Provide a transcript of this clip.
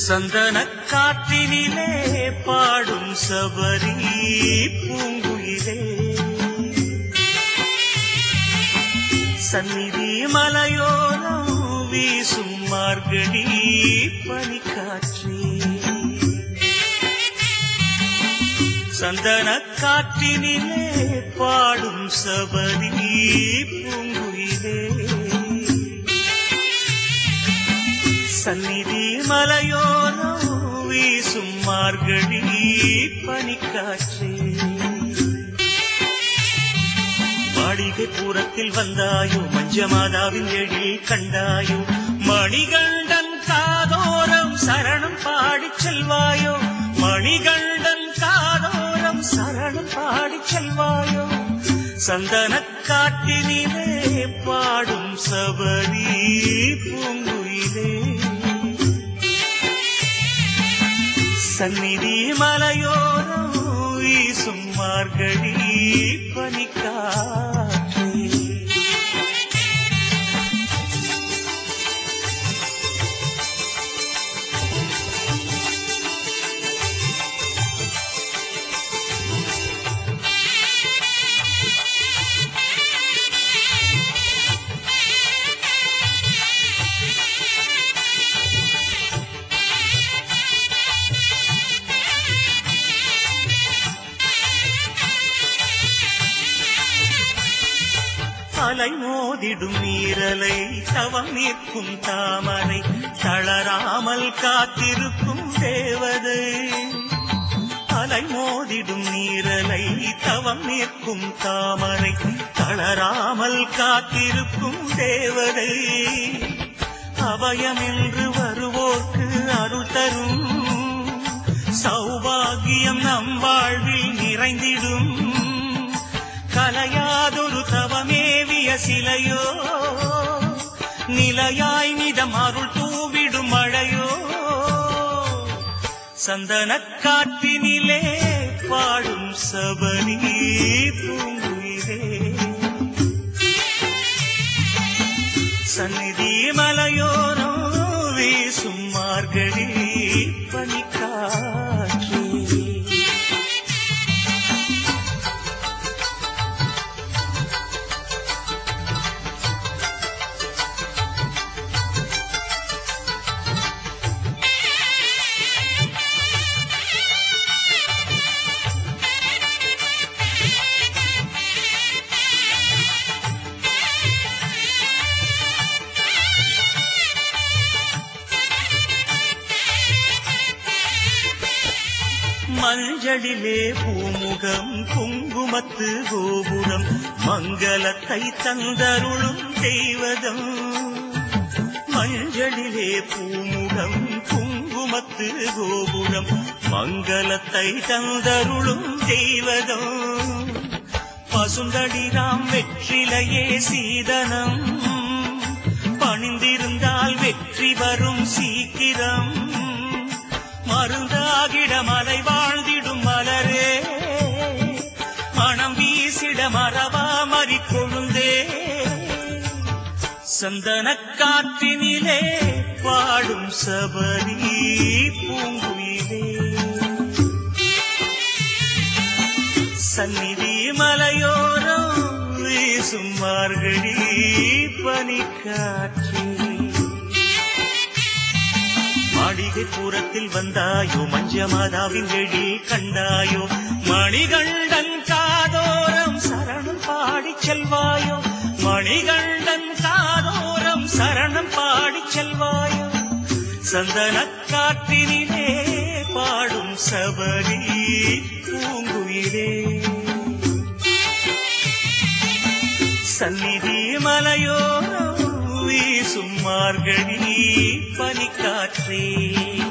சந்தன காற்றினிலே பாடும் சபரி பூங்குயிலே சந்நிதி மலையோரம் வீசும் மார்கழி பனிக்காற்றே சந்தன காற்றினிலே பாடும் சபரி பூங்குயிலே சந்நிதி மலையோரம் வீசும் மார்கழி பனிக்காற்றே மாளிகை பூரத்தில் வந்தாயோ மஞ்சமாதாவின் எழில் கண்டாயோ மணிகண்டன் காதோரம் சரணம் பாடிச் செல்வாயோ மணிகண்டன் காதோரம் சரணம் பாடிச் செல்வாயோ சந்தன காட்டினிலே பாடும் சபரி பூங்குயிலே சந்நிதி மலையோரம் வீசும் மார்கழி பனிக்காற்றே அலை மோதிடும் நீரலை தவம் நிற்கும் தாமரை தளராமல் காத்திருக்கும் தேவதை அலை மோதிடும் நீரலை தவம் நிற்கும் தாமரை தளராமல் காத்திருக்கும் தேவதை அபயமென்று வருவோர்க்கு அருள் தரும் சௌபாகியம் நம் வாழ்வில் நிறைந்திடும் கலையாதொரு தவமேவிய சிலையோ நிலையாய் நிதம் அருள் தூவிடும் மழையோ சந்தனக் காற்றினிலே பாடும் சபரி பூங்குயிலே சந்நிதி மலையோரம் வீசும் மார்கழி பனிக்காற்றே மஞ்சளிலே பூமுகம் குங்குமத்து கோபுரம் மங்களத்தை தந்தருளும் தெய்வதம் மஞ்சளிலே பூமுகம் குங்குமத்து கோபுரம் மங்களத்தை தந்தருளும் தெய்வதம் பசுந்தடிராம் வெற்றிலையே சீதனம் பணிந்திருந்தால் வெற்றி வரும் சீக்கிரம் மருந்தாகிட மலை வாழ்ந்திடும் மலரே மனம் வீசிட மரவா மறி கொழுந்தே சந்தனக் காற்றினிலே பாடும் சபரி பூங்குயிலே சந்நிதி மலையோரம் வீசும் மார்கழி பனிக்காற்றே மாளிகை பூரத்தில் வந்தாயோ மஞ்சமாதாவின் எழில் கண்டாயோ மணிகண்டன் காதோரம் சரணம் பாடிச் செல்வாயோ மணிகண்டன் காதோரம் சரணம் பாடிச் செல்வாயோ சந்தனக் காற்றினிலே பாடும் சபரி பூங்குயிலே சந்நிதி மலையோரம் வீசும் மார்கழி பனிக்காற்றே